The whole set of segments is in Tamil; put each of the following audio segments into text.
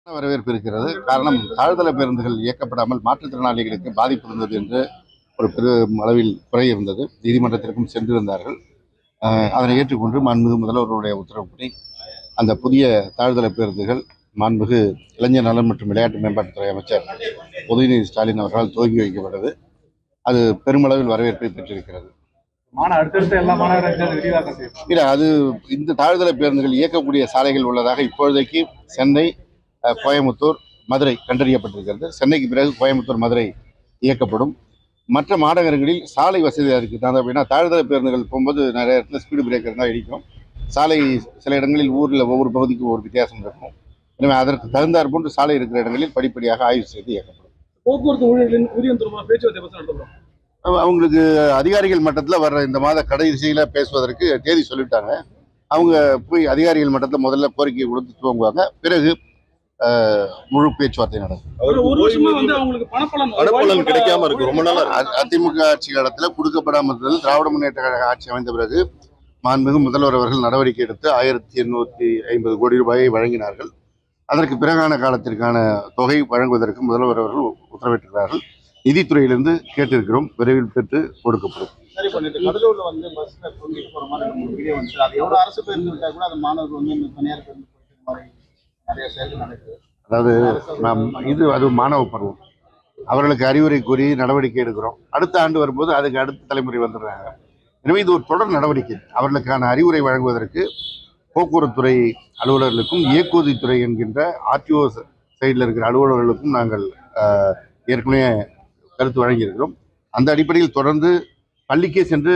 வரவேற்பு இருக்கிறது காரணம் தாழ்தள பேருந்துகள் இயக்கப்படாமல் மாற்றுத்திறனாளிகளுக்கு பாதிப்பு இருந்தது என்று ஒரு பெரும் அளவில் குறை இருந்தது நீதிமன்றத்திற்கும் சென்றிருந்தார்கள் அஹ் அதனை ஏற்றுக்கொண்டு மாண்புமிகு முதல்வருடைய உத்தரவுப்படி அந்த புதிய தாழ்தள பேருந்துகள் மாண்புமிகு இளைஞர் நலன் மற்றும் விளையாட்டு மேம்பாட்டுத்துறை அமைச்சர் உதயநிதி ஸ்டாலின் அவர்களால் துவங்கி வைக்கப்பட்டது அது பெருமளவில் வரவேற்பை பெற்றிருக்கிறது மாந அடுத்தடுத்த எல்லா மாநகராட்சியும் விரிவாக்கம் செய்யும் இல்லை அது இந்த தாழ்தள பேருந்துகள் இயக்கக்கூடிய சாலைகள் உள்ளதாக இப்பொழுதைக்கு சென்னை அஹ், கோயம்புத்தூர் மதுரை கண்டறியப்பட்டிருக்கிறது சென்னைக்கு பிறகு கோயம்புத்தூர் மதுரை இயக்கப்படும் மற்ற மாநகரங்களில் சாலை வசதியாக இருக்குது தான் அப்படின்னா தாழ்தள பேருந்துகள் போகும்போது நிறைய இடத்துல ஸ்பீடு பிரேக்கர் தான் இடிக்கும் சாலை சில இடங்களில் ஊரில் ஒவ்வொரு பகுதிக்கும் ஒரு வித்தியாசம் இருக்கும் எனவே அதற்கு தகுந்தாற் போன்று சாலை இருக்கிற இடங்களில் படிப்படியாக ஆய்வு செய்து இயக்கப்படும் போக்குவரத்து ஊழியர்களின் ஊதியம் தொடர்பாக பேச்சுவார்த்தை பற்றி நடத்துகிறோம் அவ- அவங்களுக்கு அதிகாரிகள் மட்டத்தில் வர்ற இந்த மாத கடைசியில் பேசுவதற்கு தேதி சொல்லிட்டாங்க அவங்க போய் அதிகாரிகள் மட்டத்தில் முதல்ல கோரிக்கை கொடுத்து துவங்குவாங்க பிறகு அஹ், முழு பேச்சுவார்த்தை நடக்கும் ஒரு ஒரு வருஷமா வந்து அவங்களுக்கு பணப்பலன் பணப்பலன் கிடைக்காம இருக்கு ரொம்ப நாளா இருக்கு. அ- அதிமுக ஆட்சி காலத்தில் கொடுக்கப்படாமல் இருந்தது திராவிட முன்னேற்ற கழக ஆட்சி அமைந்த பிறகு மாண்புமிகு முதல்வர் அவர்கள் நடவடிக்கை எடுத்து ஆயிரத்தி எண்ணூற்றி ஐம்பது கோடி ரூபாயை வழங்கினார்கள் அதற்கு பிறகான காலத்திற்கான தொகை வழங்குவதற்கு முதல்வர் அவர்கள் உத்தரவிட்டிருக்கிறார்கள் நிதித்துறையிலிருந்து கேட்டிருக்கிறோம் விரைவில் பெற்று கொடுக்கப்படும் சரி பண்ணிட்டு கடலூர்ல வந்து பஸ்ல கொண்டுட்டு போற மாதிரி ரெண்டு மூணு வீடியோ வந்துச்சு அது எவ்வளவு அரசு பேருந்து விட்டா கூட அது மாணவர்கள் வந்து இந்த தனியார் பேருந்து போயிட்டு மாதிரி நிறைய செயல்கள் நடக்குது அதாவது நாம் இது அது மாணவ பருவம் அவர்களுக்கு அறிவுரை கூறி நடவடிக்கை எடுக்கிறோம் அடுத்த ஆண்டு வரும்போது அதுக்கு அடுத்த தலைமுறை வந்துடுறாங்க எனவே இது ஒரு தொடர் நடவடிக்கை அவர்களுக்கான அறிவுரை வழங்குவதற்கு போக்குவரத்துறை அலுவலர்களுக்கும் இயக்குவதித்துறை என்கின்ற ஆர்டிஓ சைடில் இருக்கிற அலுவலர்களுக்கும் நாங்கள் ஆஹ், ஏற்கனவே கருத்து வழங்கியிருக்கிறோம் அந்த அடிப்படையில் தொடர்ந்து பள்ளிக்கே சென்று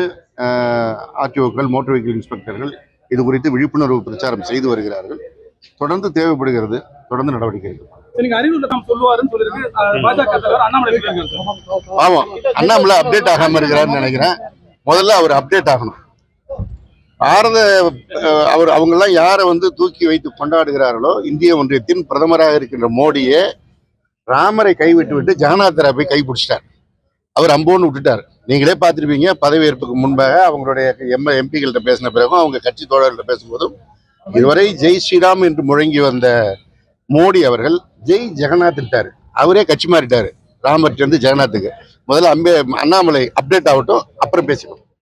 ஆர்டிஓக்கள் மோட்டார் வெஹிக்கிள் இன்ஸ்பெக்டர்கள் இது குறித்து விழிப்புணர்வு பிரச்சாரம் செய்து வருகிறார்கள் தொடர்ந்து தேவைப்படுகிறது தொடர்ந்து நடவடிக்கை எடுக்கும் நீங்க அறிவுறுத்த நாம் சொல்லுவாருன்னு சொல்லிருக்கு அஹ், பாஜக தலைவர் அண்ணாமலை சொல்லியிருக்காரு ஆமாம் அண்ணாமலை அப்டேட் ஆகாம இருக்கிறாருன்னு நினைக்கிறேன் முதல்ல அவர் அப்டேட் ஆகணும் பாரத அஹ், அவர் அவங்கெல்லாம் யாரை வந்து தூக்கி வைத்து கொண்டாடுகிறார்களோ இந்திய ஒன்றியத்தின் பிரதமராக இருக்கின்ற மோடியே ராமரை கைவிட்டு விட்டு ஜெகநாதரை போய் கைப்பிடிச்சிட்டார் அவர் அம்போன்னு விட்டுட்டார் நீங்களே பார்த்துருப்பீங்க பதவியேற்புக்கு முன்பாக அவங்களுடைய எம் எம்பிகள்கிட்ட பேசின பிறகும் அவங்க கட்சி தோழர்கள்ட்ட பேசும்போதும் இதுவரை ஜெய் ஸ்ரீராம் என்று முழங்கி வந்த மோடி அவர்கள் ஜெய் ஜெகநாத்ட்டார் அவரே கட்சி மாறிட்டாரு ராமர்கிட்ட இருந்து ஜெகநாத்துக்கு முதல்ல அம்பே அண்ணாமலை அப்டேட் ஆகட்டும் அப்புறம் பேசிக்கணும்